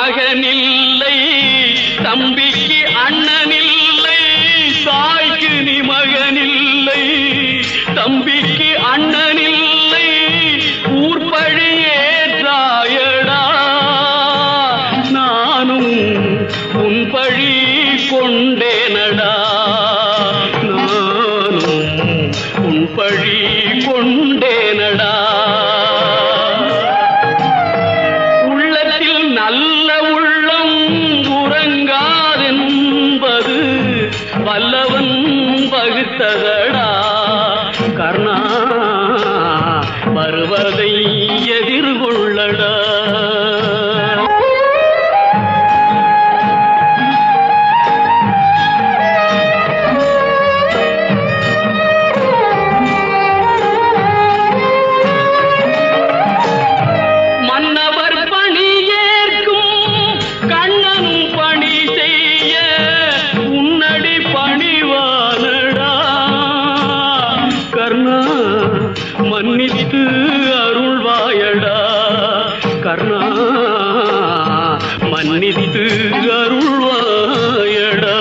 மகனில்லை தம்பிக்கு அண்ணனில்லை தாய்க்கு நீ மகனில்லை தம்பிக்கு அண்ணனில்லை ஊர்பழி ஏற்றாயடா நானும் உன் பழி கொண்டேனடா நானும் உன் பழி கொண்டேனடா உள்ளத்தில் நல்ல உள்ளம் உறங்காதென்பது வல்லவன் பகுத்ததடா கர்ணா வருவதை எதிர்கொள்ளடா மன்னவர் பணி ஏற்கும் கண்ணனும் பணி செய்ய உன்னடி பணிவானடா கர்ணா மன்னித்து அருள்வாயடா கர்ணா மன்னித்து அருள்வாயடா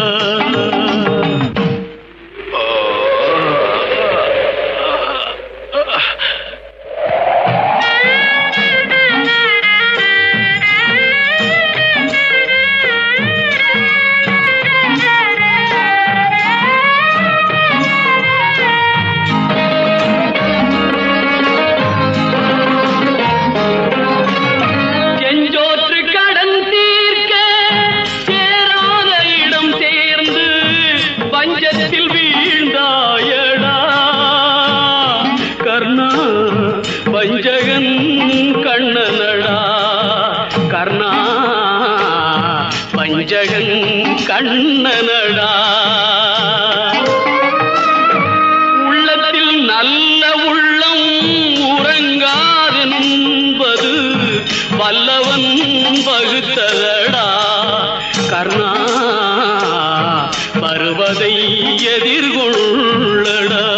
செஞ்சோற்று கடன் தீர்க்க சேராத இடம் சேர்ந்து பஞ்சத்தில் வீழ்ந்தாயடா கர்ணா பஞ்சகன் கண்ணனடா கர்ணா பஞ்சகன் கண்ணனடா உள்ளத்தில் நல்ல உள்ளம் உறங்காதென்பது வல்லவன் பகுத்ததடா கர்ணா வருவதை எதிர்கொள்ளடா